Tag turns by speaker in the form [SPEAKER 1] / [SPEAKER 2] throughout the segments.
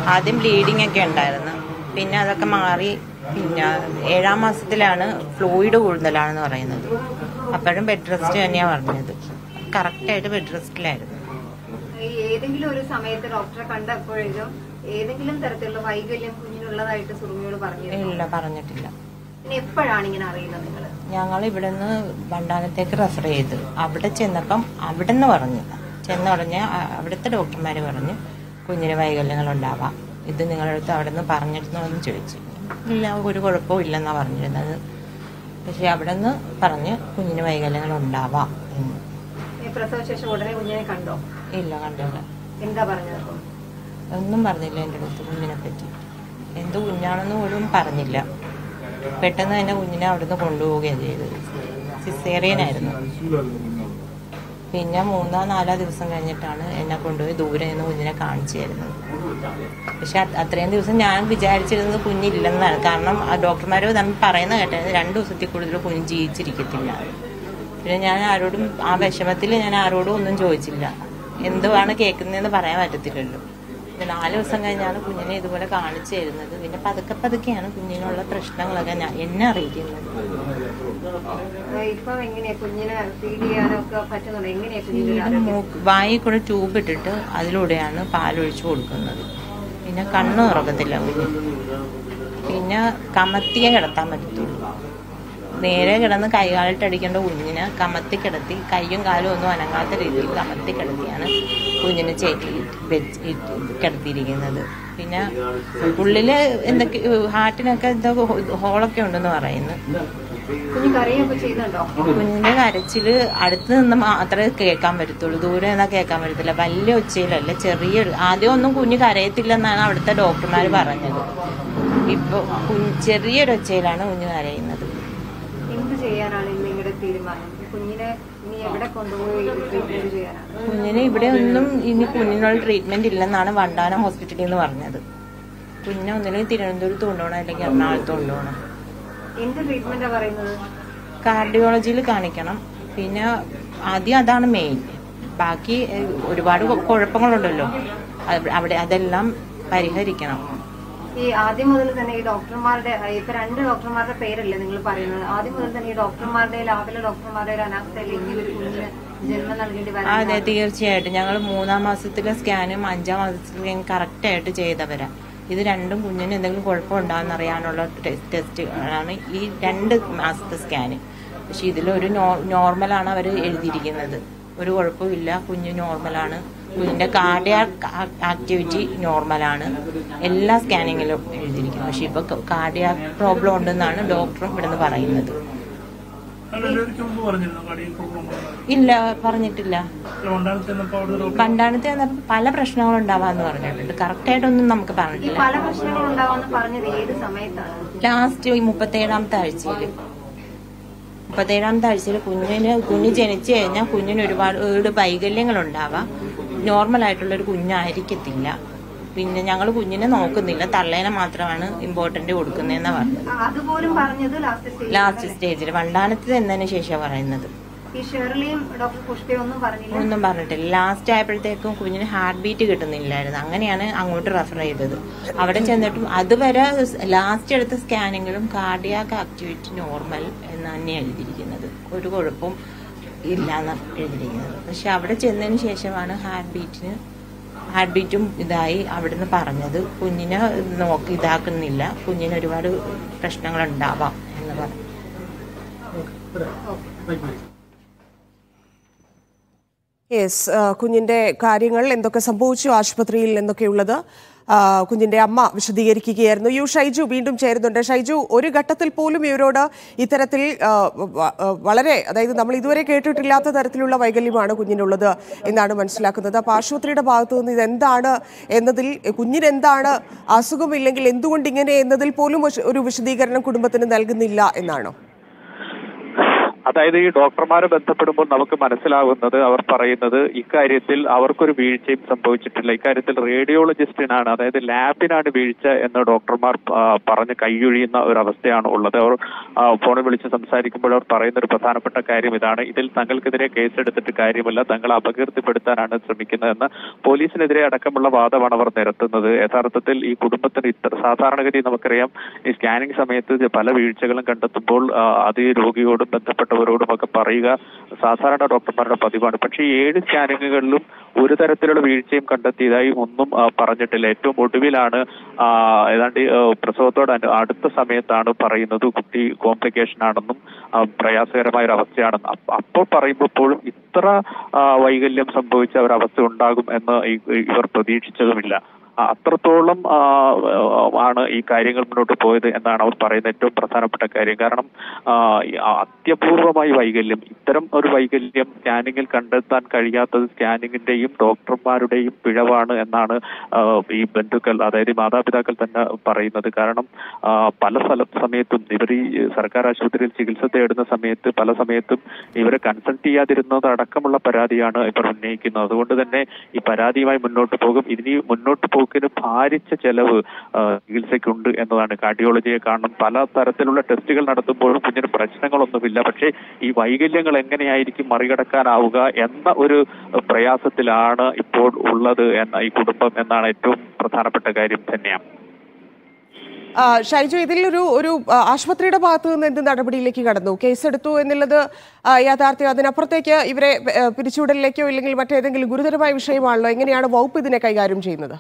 [SPEAKER 1] ആദ്യം ബ്ലീഡിംഗ് ഒക്കെ ഉണ്ടായിരുന്നു പിന്നെ അതൊക്കെ മാറി പിന്നെ ഏഴാം മാസത്തിലാണ് ഫ്ലൂയിഡ് കൂടുതലാണെന്ന് പറയുന്നത് അപ്പോഴും ബെഡ് റെസ്റ്റ് തന്നെയാണ് പറഞ്ഞത് കറക്റ്റായിട്ട് ബെഡ് റെസ്റ്റിലായിരുന്നു
[SPEAKER 2] ഈ ഏതെങ്കിലും ഒരു സമയത്ത് ഡോക്ടറെ കണ്ടപ്പോഴേക്കും ഏതെങ്കിലും തരത്തിലുള്ള വൈകല്യം കുഞ്ഞിനുള്ളതായിട്ട് സുറുമിയോട് പറഞ്ഞിരുന്നു
[SPEAKER 1] ഇല്ല പറഞ്ഞിട്ടില്ല
[SPEAKER 2] പിന്നെ എപ്പോഴാണ് ഇങ്ങനെ അറിയുന്നത് നിങ്ങൾ
[SPEAKER 1] ഞങ്ങൾ ഇവിടെ നിന്ന് വണ്ടാനത്തേക്ക് റെഫർ ചെയ്തു അവിടെ ചെന്നപ്പം അവിടെ നിന്ന് പറഞ്ഞു ചെന്ന് പറഞ്ഞ് അ- അവിടുത്തെ ഡോക്ടർമാർ പറഞ്ഞു കുഞ്ഞിന് വൈകല്യങ്ങൾ ഉണ്ടാവാം ഇത് നിങ്ങളുടെ അടുത്ത് അവിടെ നിന്ന് പറഞ്ഞിരുന്നോ എന്ന് ചോദിച്ചു ഇല്ല ഒരു കുഴപ്പവും ഇല്ലെന്നാണ് പറഞ്ഞിരുന്നത് പക്ഷെ അവിടെ നിന്ന് പറഞ്ഞ് കുഞ്ഞിന് വൈകല്യങ്ങൾ ഉണ്ടാവാം എന്ന്
[SPEAKER 2] ഈ പ്രസവ ശേഷം ഉടനെ കുഞ്ഞിനെ കണ്ടോ
[SPEAKER 1] ഇല്ല കണ്ടില്ല
[SPEAKER 2] എന്താ പറഞ്ഞത് അപ്പം?
[SPEAKER 1] ഒന്നും പറഞ്ഞില്ല എൻ്റെ അടുത്ത് കുഞ്ഞിനെ പറ്റി എന്ത് കുഞ്ഞാണെന്ന് പോലും പറഞ്ഞില്ല പെട്ടെന്ന് തന്നെ കുഞ്ഞിനെ അവിടുന്ന് കൊണ്ടുപോവുകയാണ് ചെയ്തത് സിസേറിയനായിരുന്നു പിന്നെ മൂന്നോ നാലോ ദിവസം കഴിഞ്ഞിട്ടാണ് എന്നെ കൊണ്ടുപോയി ദൂരെ നിന്ന് കുഞ്ഞിനെ കാണിച്ചു തരുന്നത് പക്ഷെ അത് അത്രയും ദിവസം ഞാൻ വിചാരിച്ചിരുന്നത് കുഞ്ഞില്ലെന്നാണ് കാരണം ആ ഡോക്ടർമാർ തമ്മിൽ പറയുന്ന കേട്ടത് രണ്ട് ദിവസത്തിൽ കൂടുതൽ കുഞ്ഞ് ജീവിച്ചിരിക്കത്തില്ല പിന്നെ ഞാൻ ആരോടും ആ വിഷമത്തിൽ ഞാൻ ആരോടും ഒന്നും ചോദിച്ചില്ല എന്തുവാണ് കേൾക്കുന്നതെന്ന് പറയാൻ പറ്റത്തില്ലല്ലോ പിന്നെ നാല് ദിവസം കഴിഞ്ഞാണ് കുഞ്ഞിനെ ഇതുപോലെ കാണിച്ചു തരുന്നത് പിന്നെ പതുക്കെ പതുക്കെയാണ് കുഞ്ഞിനുള്ള പ്രശ്നങ്ങളൊക്കെ ഞാൻ എന്നെ അറിയിക്കുന്നത്
[SPEAKER 2] ഏഹ് ഇപ്പൊ എങ്ങനെയാ കുഞ്ഞിനെ ഫീഡ് ചെയ്യാനൊക്കെ പറ്റുന്നുണ്ടോ എങ്ങനെയാ കുഞ്ഞിന്റെ ഒരു
[SPEAKER 1] ഇതിന്
[SPEAKER 2] ആരോഗ്യം?
[SPEAKER 1] മൂക്ക് വായിൽ കൂടെ ട്യൂബ് ഇട്ടിട്ട് അതിലൂടെയാണ് പാലൊഴിച്ചു കൊടുക്കുന്നത് പിന്നെ കണ്ണ് തുറക്കത്തില്ല കുഞ്ഞ് പിന്നെ കമത്തിയെ കിടത്താൻ പറ്റത്തുള്ളൂ നേരെ കിടന്ന് കൈകാലിട്ടടിക്കേണ്ട കുഞ്ഞിനെ കമത്തി കിടത്തി കൈയും കാലും ഒന്നും അനങ്ങാത്ത രീതിയിൽ കമത്തി കിടത്തിയാണ് കുഞ്ഞിനെ ചേക്കി വെച്ച് ഇട്ട് കിടത്തിയിരിക്കുന്നത് പിന്നെ ഉള്ളില് എന്തൊക്കെ ഹാർട്ടിനൊക്കെ എന്തോ ഹോളൊക്കെ ഉണ്ടെന്ന് പറയുന്നു
[SPEAKER 2] കുഞ്ഞ് കരയൊക്കെ ചെയ്യുന്നുണ്ടോ
[SPEAKER 1] കുഞ്ഞിന്റെ കരച്ചില് അടുത്ത് നിന്ന് മാത്രമേ കേൾക്കാൻ പറ്റത്തുള്ളൂ ദൂരെ നിന്നാ കേൾക്കാൻ പറ്റത്തില്ല വലിയ ഒച്ചയിലല്ല ചെറിയൊരു ആദ്യം ഒന്നും കുഞ്ഞ് കരയത്തില്ലെന്നാണ് അവിടുത്തെ ഡോക്ടർമാർ പറഞ്ഞത് ഇപ്പൊ കുഞ്ഞ് ചെറിയൊരു ഒച്ചയിലാണ് കുഞ്ഞ് കരയുന്നത്
[SPEAKER 2] എന്ത് ചെയ്യാനാണ് ഇന്ന് നിങ്ങളുടെ തീരുമാനം ഈ കുഞ്ഞിനെ ഇനി എവിടെ കൊണ്ടുപോയി ട്രീറ്റ്മെന്റ് ചെയ്യാനാണ്
[SPEAKER 1] കുഞ്ഞിന് ഇവിടെ ഒന്നും ഇനി കുഞ്ഞിനുള്ള ട്രീറ്റ്മെന്റ് ഇല്ലെന്നാണ് വണ്ടാനം ഹോസ്പിറ്റലിൽ നിന്ന് പറഞ്ഞത് കുഞ്ഞിനെ ഒന്നില്ലെങ്കിൽ തിരുവനന്തപുരത്ത് കൊണ്ടുപോകണം അല്ലെങ്കിൽ എറണാകുളത്ത് കൊണ്ടുപോകണം
[SPEAKER 2] എന്ത് ട്രീറ്റ്മെന്റാ പറയുന്നത്
[SPEAKER 1] കാർഡിയോളജിയിൽ കാണിക്കണം പിന്നെ ആദ്യം അതാണ് മെയിൻ ബാക്കി ഏഹ്, ഒരുപാട് കൊ- കുഴപ്പങ്ങളുണ്ടല്ലോ അത് അവിടെ അതെല്ലാം പരിഹരിക്കണം
[SPEAKER 2] ഈ ആദ്യം മുതൽ തന്നെ ഈ ഡോക്ടർമാരുടെ ഇപ്പൊ രണ്ട് ഡോക്ടർമാരുടെ പേരല്ലേ നിങ്ങൾ പറയുന്നത് ആദ്യം മുതൽ തന്നെ ഈ ഡോക്ടർമാരുടെ ലാബിലെ ഡോക്ടർമാരുടെ ഒരു അനാസ്ഥയിൽ ഇങ്ങനെ ഒരു കുഞ്ഞിന് ജന്മം നൽകേണ്ടി വരാൻ
[SPEAKER 1] അതെ തീർച്ചയായിട്ടും ഞങ്ങൾ മൂന്നാം മാസത്തിലെ സ്കാനും അഞ്ചാം മാസത്തിലെയും കറക്റ്റായിട്ട് ചെയ്തവരാ ഇത് രണ്ടും കുഞ്ഞിന് എന്തെങ്കിലും കുഴപ്പമുണ്ടാകുന്ന അറിയാനുള്ള ടെസ്റ്റുകളാണ് ഈ രണ്ട് മാസത്തെ സ്കാന് പക്ഷെ ഇതിലൊരു നോർമലാണ് അവർ എഴുതിയിരിക്കുന്നത് ഒരു കുഴപ്പമില്ല കുഞ്ഞ് നോർമലാണ് കുഞ്ഞിന്റെ കാർഡിയാക് ആക്ടിവിറ്റി നോർമലാണ് എല്ലാ സ്കാനിങ്ങിലും എഴുതിയിരിക്കുന്നത് പക്ഷെ ഇപ്പൊ കാർഡിയാക് പ്രോബ്ലം ഉണ്ടെന്നാണ് ഡോക്ടറും ഇവിടുന്ന് പറയുന്നത്
[SPEAKER 3] രണ്ടുപേർക്ക് മുമ്പ് പറഞ്ഞിരുന്നു കടിയിൽ പ്രോബ്ലം
[SPEAKER 1] ഇല്ല പറഞ്ഞിട്ടില്ല
[SPEAKER 3] രണ്ടാമത്തെ ചെന്നപ്പോ അവിടെ ഡോക്ടർ
[SPEAKER 1] പണ്ടാണത്തെ വന്നപ്പോ പല പ്രശ്നങ്ങളും ഉണ്ടാവാന്ന് പറഞ്ഞിട്ടുണ്ട് കറക്റ്റ് ആയിട്ടൊന്നും നമുക്ക്
[SPEAKER 2] ഈ
[SPEAKER 1] പറഞ്ഞിട്ടില്ല
[SPEAKER 2] പല പ്രശ്നങ്ങളും ഉണ്ടാവുമെന്ന് പറഞ്ഞത് ഏത് സമയത്താണ്
[SPEAKER 1] ലാസ്റ്റ് ഈ മുപ്പത്തേഴാമത്തെ ആഴ്ചയിൽ മുപ്പത്തേഴാമത്തെ ആഴ്ചയിൽ കുഞ്ഞിന് കുഞ്ഞ് ജനിച്ചു കഴിഞ്ഞാൽ കുഞ്ഞിന് ഒരുപാട് ഒരുപാട് വൈകല്യങ്ങൾ ഉണ്ടാവാം നോർമൽ ആയിട്ടുള്ള ഒരു കുഞ്ഞായിരിക്കത്തില്ല പിന്നെ ഞങ്ങൾ കുഞ്ഞിനെ നോക്കുന്നില്ല തള്ളേനെ മാത്രമാണ് ഇമ്പോർട്ടന്റ് കൊടുക്കുന്നതെന്നാ പറഞ്ഞത്
[SPEAKER 2] ആ, അതുപോലും പറഞ്ഞത് ലാസ്റ്റ് സ്റ്റേജ്
[SPEAKER 1] ലാസ്റ്റ് സ്റ്റേജിൽ വണ്ടാനത്തിൽ എന്നതിന് ശേഷം പറയുന്നത്
[SPEAKER 2] ഈ ഷെർലിയും ഡോക്ടർ പുഷ്പയും ഒന്നും പറഞ്ഞില്ല
[SPEAKER 1] ഒന്നും പറഞ്ഞിട്ടില്ല ലാസ്റ്റ് ആയപ്പോഴത്തേക്കും കുഞ്ഞിന് ഹാർട്ട് ബീറ്റ് കിട്ടുന്നില്ലായിരുന്നു അങ്ങനെയാണ് അങ്ങോട്ട് റെഫർ ചെയ്തത് അവിടെ ചെന്നിട്ടും അതുവരെ ലാസ്റ്റ് എടുത്ത സ്കാനിങ്ങിലും കാർഡിയാക് ആക്ടിവിറ്റി നോർമൽ എന്ന് തന്നെ എഴുതിയിരിക്കുന്നത് ഒരു കുഴപ്പവും ഇല്ലാന്ന് എഴുതിയിരിക്കുന്നത് പക്ഷെ അവിടെ ചെന്നതിന് ശേഷമാണ് ഹാർട്ട് ബീറ്റിന് ഹാർട്ട് ബീറ്റും ഇതായി അവിടുന്ന് പറഞ്ഞത് കുഞ്ഞിനെ നോക്കി ഇതാക്കുന്നില്ല കുഞ്ഞിന് ഒരുപാട് പ്രശ്നങ്ങൾ ഉണ്ടാവാം എന്ന് പറഞ്ഞു
[SPEAKER 4] യെസ് കുഞ്ഞിന്റെ കാര്യങ്ങൾ എന്തൊക്കെ സംഭവിച്ചു ആശുപത്രിയിൽ എന്നൊക്കെയുള്ളത് ആ, കുഞ്ഞിന്റെ അമ്മ വിശദീകരിക്കുകയായിരുന്നു യു ഷൈജു വീണ്ടും ചേരുന്നുണ്ട് ഷൈജു ഒരു ഘട്ടത്തിൽ പോലും ഇവരോട് ഇത്തരത്തിൽ ആ, വ- ആ, വളരെ അതായത് നമ്മൾ ഇതുവരെ കേട്ടിട്ടില്ലാത്ത തരത്തിലുള്ള വൈകല്യമാണ് കുഞ്ഞിനുള്ളത് എന്നാണ് മനസ്സിലാക്കുന്നത് അപ്പോൾ ആശുപത്രിയുടെ ഭാഗത്തു നിന്ന് ഇതെന്താണ് എന്നതിൽ കുഞ്ഞിന് എന്താണ് അസുഖമില്ലെങ്കിൽ എന്തുകൊണ്ട് ഇങ്ങനെ എന്നതിൽ പോലും ഒരു വിശദീകരണം കുടുംബത്തിന് നൽകുന്നില്ല എന്നാണോ
[SPEAKER 5] അതായത് ഈ ഡോക്ടർമാരെ ബന്ധപ്പെടുമ്പോൾ നമുക്ക് മനസ്സിലാകുന്നത് അവർ പറയുന്നത് ഇക്കാര്യത്തിൽ അവർക്കൊരു വീഴ്ചയും സംഭവിച്ചിട്ടില്ല ഇക്കാര്യത്തിൽ റേഡിയോളജിസ്റ്റിനാണ് അതായത് ലാബിനാണ് വീഴ്ച എന്ന് ഡോക്ടർമാർ ആ, പറഞ്ഞ് കൈയൊഴിയുന്ന ഒരു അവസ്ഥയാണ് ഉള്ളത് അവർ ആ, ഫോണിൽ വിളിച്ച് സംസാരിക്കുമ്പോൾ അവർ പറയുന്ന ഒരു പ്രധാനപ്പെട്ട കാര്യം ഇതാണ് ഇതിൽ തങ്ങൾക്കെതിരെ കേസെടുത്തിട്ട് കാര്യമില്ല തങ്ങളെ അപകീർത്തിപ്പെടുത്താനാണ് ശ്രമിക്കുന്നതെന്ന് പോലീസിനെതിരെ അടക്കമുള്ള വാദമാണ് അവർ നിരത്തുന്നത് യഥാർത്ഥത്തിൽ ഈ കുടുംബത്തിന് ഇത്ര സാധാരണഗതി നമുക്കറിയാം ഈ സ്കാനിംഗ് സമയത്ത് പല വീഴ്ചകളും കണ്ടെത്തുമ്പോൾ ആ, അത് ഈ രോഗിയോടും ബന്ധപ്പെട്ടവരോടും ഒക്കെ പറയുക സാധാരണ ഡോക്ടർമാരുടെ പതിവാണ് പക്ഷേ ഈ ഏഴ് സ്കാനിങ്ങുകളിലും ഒരു തരത്തിലുള്ള വീഴ്ചയും കണ്ടെത്തിയതായി ഒന്നും ആ, പറഞ്ഞിട്ടില്ല ഏറ്റവും ഒടുവിലാണ് ആ, ഏതാണ്ട് ഈ, ആ, പ്രസവത്തോട് അനു- അടുത്ത സമയത്താണ് പറയുന്നത് കുട്ടി കോംപ്ലിക്കേഷൻ ആണെന്നും ആ, പ്രയാസകരമായ ഒരു അവസ്ഥയാണെന്നും അപ്പ- അപ്പോൾ പറയുമ്പോൾ പോലും ഇത്ര ആ, വൈകല്യം സംഭവിച്ച ഒരവസ്ഥ ഉണ്ടാകും എന്ന് ഈ- ഇവർ പ്രതീക്ഷിച്ചതുമില്ല ആ, അത്രത്തോളം ആ, ആണ് ഈ കാര്യങ്ങൾ മുന്നോട്ട് പോയത് എന്നാണ് അവർ പറയുന്ന ഏറ്റവും പ്രധാനപ്പെട്ട കാര്യം കാരണം ആ, ഈ അത്യപൂർവമായ വൈകല്യം ഇത്തരം ഒരു വൈകല്യം സ്കാനിങ്ങിൽ കണ്ടെത്താൻ കഴിയാത്തത് സ്കാനിങ്ങിന്റെയും ഡോക്ടർമാരുടെയും പിഴവാണ് എന്നാണ് ആ, ഈ ബന്ധുക്കൾ അതായത് ഈ മാതാപിതാക്കൾ തന്നെ പറയുന്നത് കാരണം ആ, പല സ്ഥല സമയത്തും ഇവർ ഈ സർക്കാർ ആശുപത്രിയിൽ ചികിത്സ തേടുന്ന സമയത്ത് പല സമയത്തും ഇവരെ കൺസൾട്ട് ചെയ്യാതിരുന്നത് അടക്കമുള്ള പരാതിയാണ് ഇവർ ഉന്നയിക്കുന്നത് അതുകൊണ്ട് തന്നെ ഈ പരാതിയുമായി മുന്നോട്ട് പോകും ഇനി മുന്നോട്ട് പോക്കിന് ഭാരിച്ച ചെലവ് ആ, ചികിത്സയ്ക്കുണ്ട് എന്നതാണ് കാർഡിയോളജിയെ കാണണം പല തരത്തിലുള്ള ടെസ്റ്റുകൾ നടത്തുമ്പോഴും കുഞ്ഞിന് പ്രശ്നങ്ങളൊന്നുമില്ല പക്ഷേ ഈ വൈകല്യങ്ങൾ എങ്ങനെയായിരിക്കും മറികടക്കാനാവുക എന്ന ഒരു പ്രയാസത്തിലാണ് ഇപ്പോൾ ഉള്ളത് എന്ന ഈ കുടുംബം എന്നാണ് ഏറ്റവും പ്രധാനപ്പെട്ട കാര്യം തന്നെയാണ്
[SPEAKER 4] ആ, ഷൈജു ഇതിലൊരു ഒരു ആ, ആശുപത്രിയുടെ ഭാഗത്തു നിന്ന് എന്ത് നടപടിയിലേക്ക് കടന്നു കേസെടുത്തു എന്നുള്ളത് ആ, യാഥാർത്ഥ്യം അതിനപ്പുറത്തേക്ക് ഇവരെ ആ, പിരിച്ചുവിടലിലേക്കോ ഇല്ലെങ്കിൽ മറ്റേതെങ്കിലും ഗുരുതരമായ വിഷയമാണല്ലോ എങ്ങനെയാണ് വകുപ്പ് ഇതിനെ കൈകാര്യം ചെയ്യുന്നത്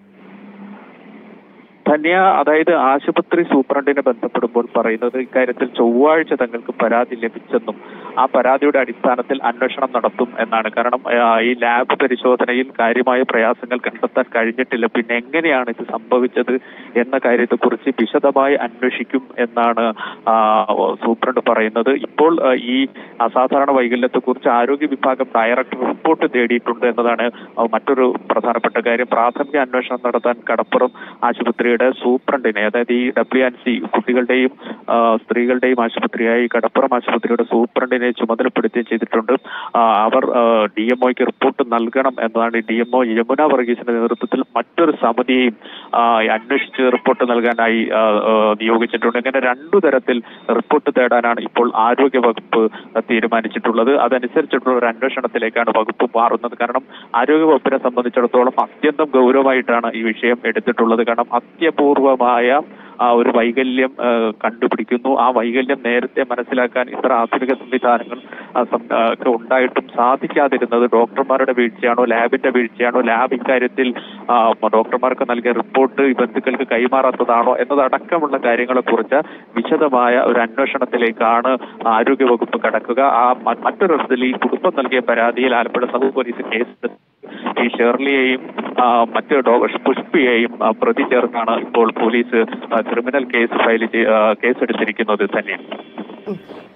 [SPEAKER 5] ധന്യ അതായത് ആശുപത്രി സൂപ്രണ്ടിനെ ബന്ധപ്പെടുമ്പോൾ പറയുന്നത് ഇക്കാര്യത്തിൽ ചൊവ്വാഴ്ച തങ്ങൾക്ക് പരാതി ലഭിച്ചെന്നും ആ പരാതിയുടെ അടിസ്ഥാനത്തിൽ അന്വേഷണം നടത്തും എന്നാണ് കാരണം ആ, ഈ ലാബ് പരിശോധനയിൽ കാര്യമായ പ്രയാസങ്ങൾ കണ്ടെത്താൻ കഴിഞ്ഞിട്ടില്ല പിന്നെ എങ്ങനെയാണ് ഇത് സംഭവിച്ചത് എന്ന കാര്യത്തെക്കുറിച്ച് വിശദമായി അന്വേഷിക്കും എന്നാണ് ആ, സൂപ്രണ്ട് പറയുന്നത് ഇപ്പോൾ ആ, ഈ അസാധാരണ വൈകല്യത്തെക്കുറിച്ച് ആരോഗ്യ വിഭാഗം ഡയറക്ടർ റിപ്പോർട്ട് തേടിയിട്ടുണ്ട് എന്നതാണ് ആ, മറ്റൊരു പ്രധാനപ്പെട്ട കാര്യം പ്രാഥമിക അന്വേഷണം നടത്താൻ കടപ്പുറം ആശുപത്രിയുടെ സൂപ്രണ്ടിനെ അതായത് ഈ ഡബ്ല്യു ആൻഡ് സി കുട്ടികളുടെയും ആ, സ്ത്രീകളുടെയും ആശുപത്രിയായി കടപ്പുറം ആശുപത്രിയുടെ സൂപ്രണ്ടിനെ ചുമതലപ്പെടുത്തുകയും ചെയ്തിട്ടുണ്ട് ആ, അവർ ഡി എം ഒക്ക് റിപ്പോർട്ട് നൽകണം എന്നതാണ് ഡി എം ഒ യമുന വർഗീസിന്റെ നേതൃത്വത്തിൽ മറ്റൊരു സമിതിയെയും ആ, അന്വേഷിച്ച് റിപ്പോർട്ട് നൽകാനായി ആ, ആ, നിയോഗിച്ചിട്ടുണ്ട് ഇങ്ങനെ രണ്ടു തരത്തിൽ റിപ്പോർട്ട് തേടാനാണ് ഇപ്പോൾ ആരോഗ്യ വകുപ്പ് തീരുമാനിച്ചിട്ടുള്ളത് അതനുസരിച്ചിട്ടുള്ള ഒരു അന്വേഷണത്തിലേക്കാണ് വകുപ്പ് മാറുന്നത് കാരണം ആരോഗ്യ വകുപ്പിനെ സംബന്ധിച്ചിടത്തോളം അത്യന്തം ഗൗരവമായിട്ടാണ് ഈ വിഷയം എടുത്തിട്ടുള്ളത് കാരണം അത്യപൂർവമായ ആ ഒരു വൈകല്യം ആ, കണ്ടുപിടിക്കുന്നു ആ വൈകല്യം നേരത്തെ മനസ്സിലാക്കാൻ ഇത്ര ആധുനിക സംവിധാനങ്ങൾ ആ, സം- ആ, ഒക്കെ ഉണ്ടായിട്ടും സാധിക്കാതിരുന്നത് ഡോക്ടർമാരുടെ വീഴ്ചയാണോ ലാബിന്റെ വീഴ്ചയാണോ ലാബ് ഇക്കാര്യത്തിൽ ആ, ഡോക്ടർമാർക്ക് നൽകിയ റിപ്പോർട്ട് ഈ ബന്ധുക്കൾക്ക് കൈമാറാത്തതാണോ എന്നതടക്കമുള്ള കാര്യങ്ങളെ കുറിച്ച് വിശദമായ ഒരു അന്വേഷണത്തിലേക്കാണ് ആരോഗ്യവകുപ്പ് കടക്കുക ആ മ- മറ്റൊരു അർത്ഥത്തിൽ ഈ കുടുംബം നൽകിയ പരാതിയിൽ ആലപ്പുഴ സബ് പോലീസ് കേസ് ഈ ഷെർലിയെയും ആ, മറ്റ് ഡോ പുഷ്പിയെയും ആ, പ്രതി ചേർത്താണ് ഇപ്പോൾ പോലീസ് ആ, ക്രിമിനൽ കേസ് ഫയൽ ചെയ്- ആ, കേസെടുത്തിരിക്കുന്നത് തന്നെ
[SPEAKER 4] ഉം.